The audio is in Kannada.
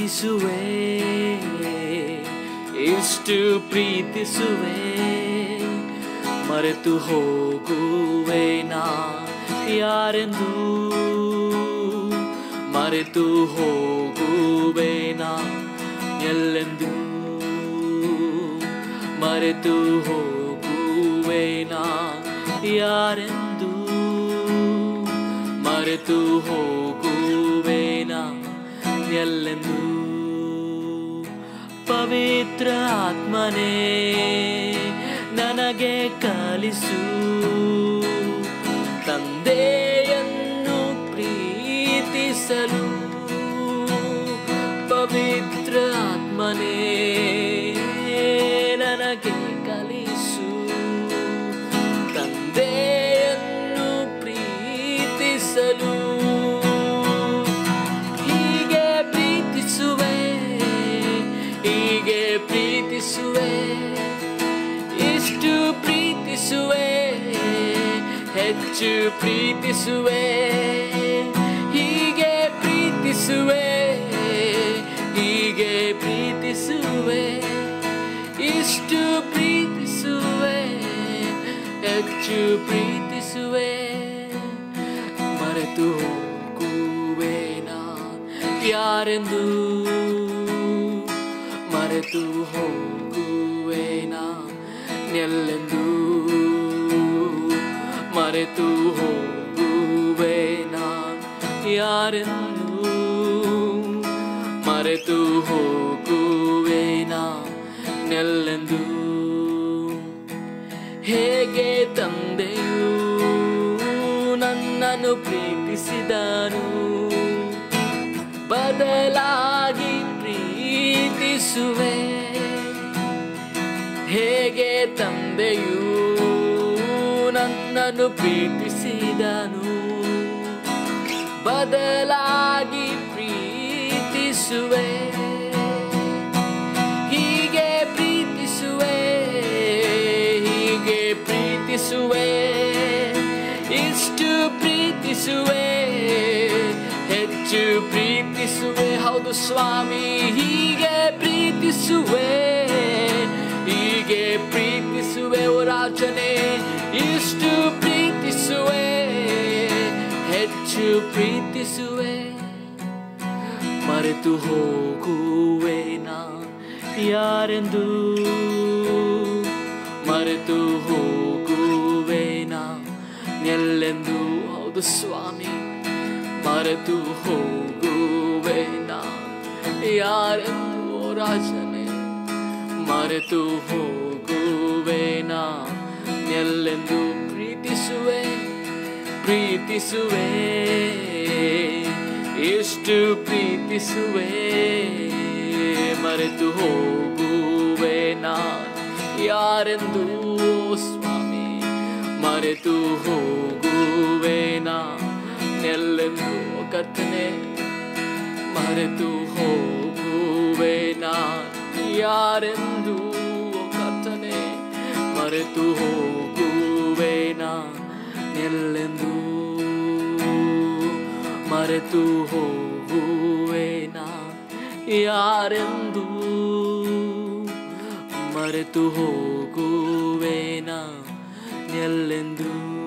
ಪ್ರೀತಿಸುವೆ ಎಷ್ಟು ಪ್ರೀತಿಸುವೆ ಮರೆತು ಹೋಗುವೆ ನಾ ಯಾರೆಂದು ಮರೆತು ಹೋಗುವೆ ನಾ ಎಲ್ಲೆಂದು ಮರೆತು ಹೋಗುವೆ ನಾ ಯಾರೆಂದು ಮರೆತು ಹೋಗುವೆ ನಾ ಎಲ್ಲೆಂದು ಪವಿತ್ರ ಆತ್ಮನೇ ನನಗೆ ಕಲಿಸು ತಂದೆಯನ್ನು ಪ್ರೀತಿಸಲು ಪವಿತ್ರ ಆತ್ಮನೇ ನನಗೆ ಕಲಿಸು ತಂದೆಯನ್ನು ಪ್ರೀತಿಸಲು ಹೀಗೆ ಪ್ರೀತಿಸುವೆ ಹೀಗೆ ಪ್ರೀತಿಸುವೆ ಇಷ್ಟು ಪ್ರೀತಿಸುವೆ ಹೆಚ್ಚು ಪ್ರೀತಿಸುವೆ ಹೀಗೆ ಪ್ರೀತಿಸುವೆ ಹೀಗೆ ಪ್ರೀತಿಸುವೆ ಇಷ್ಟು ಪ್ರೀತಿಸುವೆ ಹೆಚ್ಚು ಪ್ರೀತಿಸುವೆ ಮರೆತು ಹೋಗುವೆ ನಾ ಯಾರೆಂದು ಮರೆತು ಹೋಗುವೆ ನಾ ಎಲ್ಲೆಂದು ಮರೆತು ಹೋಗುವೆ ನಾ ಯಾರೆಂದು ಮರೆತು ಹೋಗುವೆ ನಾ ನೆಲ್ಲೆಂದು ಹೇಗೆ ತಂದೆಯು ನನ್ನನ್ನು ಪ್ರೀತಿಸಿದನು ಬದಲಾಗಿ ಪ್ರೀತಿಸುವೆ ಹೇಗೆ ತಂದೆಯು ನನ್ನನ್ನು ಪ್ರೀತಿಸಿದನು ಬದಲಾಗಿ ಪ್ರೀತಿಸುವೆ ಹೀಗೆ ಪ್ರೀತಿಸುವೆ ಹೀಗೆ ಪ್ರೀತಿಸುವೆ ಇಷ್ಟು ಪ್ರೀತಿಸುವೆ ಹೆಚ್ಚು ಪ್ರೀತಿಸುವೆ ಹೌದು ಸ್ವಾಮಿ ಹೀಗೆ ಪ್ರೀತಿಸುವೆ ಹೀಗೆ ಪ್ರೀತಿಸುವೆ ಓ ರಾಜನೇ ಇಷ್ಟು ಪ್ರೀತಿಸುವೆ ಹೆಚ್ಚು ಪ್ರೀತಿಸುವೆ ಮರೆತು ಹೋಗುವೆ ನಾ ಯಾರೆಂದು ಮರೆತು ಹೋಗುವೆ ನಾ ಎಲ್ಲೆಂದು ಹೌದು ಸ್ವಾಮಿ ಮರೆತು ಹೋಗುವೆ ನಾ ಯಾರೆಂದು ಓ ರಾಜನೇ ಮರೆತು ಹೋಗುವೆ ನಾ ಎಲ್ಲೆಂದು ಪ್ರೀತಿಸುವೆ ಪ್ರೀತಿಸುವೆ ಎಷ್ಟು ಪ್ರೀತಿಸುವೆ ಮರೆತು ಹೋಗುವೆ ನಾ ಯಾರೆಂದು ಸ್ವಾಮಿ ಮರೆತು ಹೋಗುವೆ ನಾ ಎಲ್ಲೆಂದು ಕರ್ತನೆ ಮರೆತು ಹೋಗುವೆ ನಾ ಯಾರೆಂದು ಕರ್ತನೆ ಮರೆತು ಹೋಗುವೆ ನಾ ಎಲ್ಲೆಂದು ಮರೆತು ಹೋಗುವೆ ನಾ ಯಾರೆಂದು ಮರೆತು ಹೋಗುವೆ ನಾ ಎಲ್ಲೆಂದು